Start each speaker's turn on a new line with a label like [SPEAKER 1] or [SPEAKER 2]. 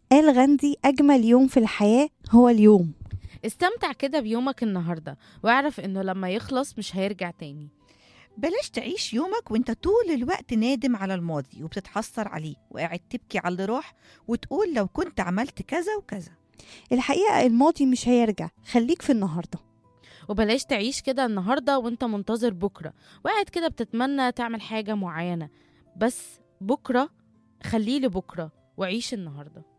[SPEAKER 1] قال غاندي أجمل يوم في الحياة هو اليوم
[SPEAKER 2] استمتع كده بيومك النهاردة واعرف انه لما يخلص مش هيرجع تاني
[SPEAKER 3] بلاش تعيش يومك وانت طول الوقت نادم على الماضي وبتتحسر عليه وقاعد تبكي على اللي راح وتقول لو كنت عملت كذا وكذا
[SPEAKER 1] الحقيقة الماضي مش هيرجع خليك في النهاردة
[SPEAKER 2] وبلاش تعيش كده النهاردة وانت منتظر بكرة وقاعد كده بتتمنى تعمل حاجة معينة بس بكرة خليه لبكرة وعيش النهارده